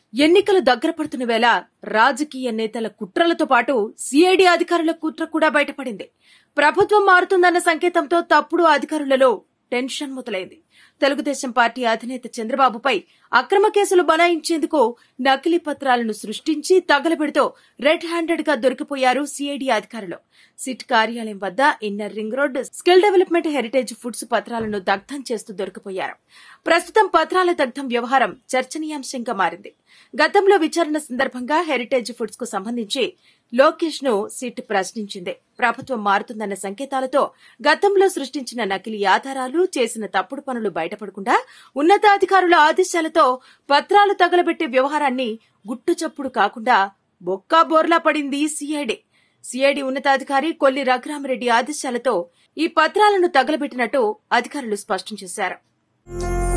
ఎన్నికలు దగ్గర పడుతున్న వేళ రాజకీయ నేతల కుట్రలతో పాటు సిఐడి అధికారుల కుట్ర కూడా బయటపడింది ప్రభుత్వం మారుతుందన్న సంకేతంతో తప్పుడు అధికారులలో టెన్షన్ మొదలైంది తెలుగుదేశం పార్టీ అధినేత చంద్రబాబుపై అక్రమ కేసులు బనాయించేందుకు నకిలీ పత్రాలను సృష్టించి తగలబెడుతూ రెడ్ హ్యాండెడ్ గా దొరికిపోయారు సిఐడి అధికారులు సిట్ కార్యాలయం వద్ద inner ring road skill development Heritage Foods పత్రాలను దగ్ధం చేస్తూ దొరికిపోయారు ప్రస్తుతం పత్రాల దగ్ధం వ్యవహారం చర్చనీయాంశంగా మారింది గతంలో విచారణ సందర్భంగా హెరిటేజ్ ఫుడ్స్ కు సంబంధించి లోకేష్ ను సిట్ ప్రశ్నించింది ప్రభుత్వం మారుతుందన్న సంకేతాలతో గతంలో సృష్టించిన నకిలీ ఆధారాలు చేసిన తప్పుడు పనులు బయటపడకుండా ఉన్నతాధికారుల ఆదేశాలతో పత్రాలు తగలబెట్టే వ్యవహారాన్ని గుట్టుచప్పుడు కాకుండా బొక్కా బోర్లా పడింది సిఐడి సిఐడి ఉన్నతాధికారి కొల్లి రఘురామరెడ్డి ఆదేశాలతో ఈ పత్రాలను తగలబెట్టినట్టు అధికారులు స్పష్టం చేశారు